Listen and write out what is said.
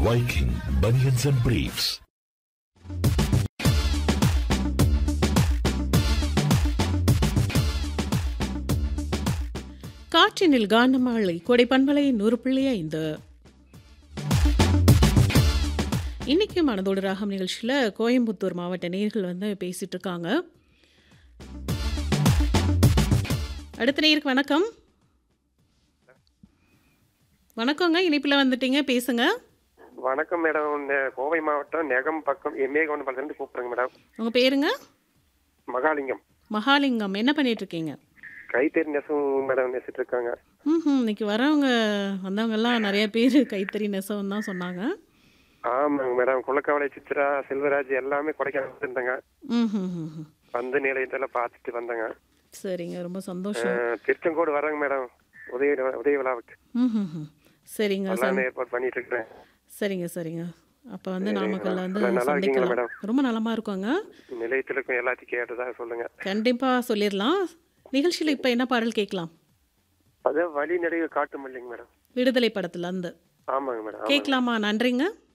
Viking Bunions and Briefs. காற்றினில் கானமாலை கொடை பண்பலை நூறு புள்ளி ஐந்து இன்னைக்கு மனதோடு ராகம் நிகழ்ச்சியில் கோயம்புத்தூர் மாவட்ட நேர்கள் வந்து பேசிட்டு இருக்காங்க அடுத்த நேருக்கு வணக்கம் வணக்கங்க இணைப்பில் வந்துட்டீங்க பேசுங்க வணக்கம் மேடம் இந்த கோவை மாவட்டம் நெகம் பக்கம் மேகவனபாளையத்துலேருந்து கூப்பிடுறேங்க மேடம் உங்கள் பேருங்க மகாலிங்கம் மகாலிங்கம் என்ன பண்ணிட்டு இருக்கீங்க கைத்தறி நெசவு மேடம் நெசிட்டு இருக்காங்க ம் இன்னைக்கு வரவங்க வந்தவங்கெல்லாம் நிறைய பேர் கைத்தறி நெசவம் தான் சொன்னாங்க ஆமாங்க மேடம் குளக்கவலை சித்ரா செல்வராஜ் எல்லாமே கொடைக்கானல் வந்திருந்தாங்க ம் ம் ம் ம். வந்து நிலையத்தில் பார்த்துட்டு வந்தாங்க சரிங்க ரொம்ப சந்தோஷம் அஹ், திருச்செங்கோடு வராங்க மேடம் உதய உதய விழாவுக்கு ம் ம் ம். சரிங்க சந்- எல்லாமே ஏற்பாடு பண்ணிட்டு இருக்கிறேன் சரிங்க சரிங்க அப்போ வந்து நாமக்கல்ல வந்து நல்லா- நல்லா இருக்கீங்களா சந்திக்கலாம் ரொம்ப நலமா இருக்கோங்க நிலையத்தில் இருக்கும் எல்லாத்தையும் கேட்டதா சொல்லுங்க கண்டிப்பாக சொல்லிடலாம் நிகழ்ச்சியில் இப்போ என்ன பாடல் கேட்கலாம் அதான் வழி நடுவு காட்டும் இல்லைங்க மேடம் விடுதலை படத்துல இருந்து ஆமாங்க மேடம் ஆமாங்க கேட்கலாமா நன்றிங்க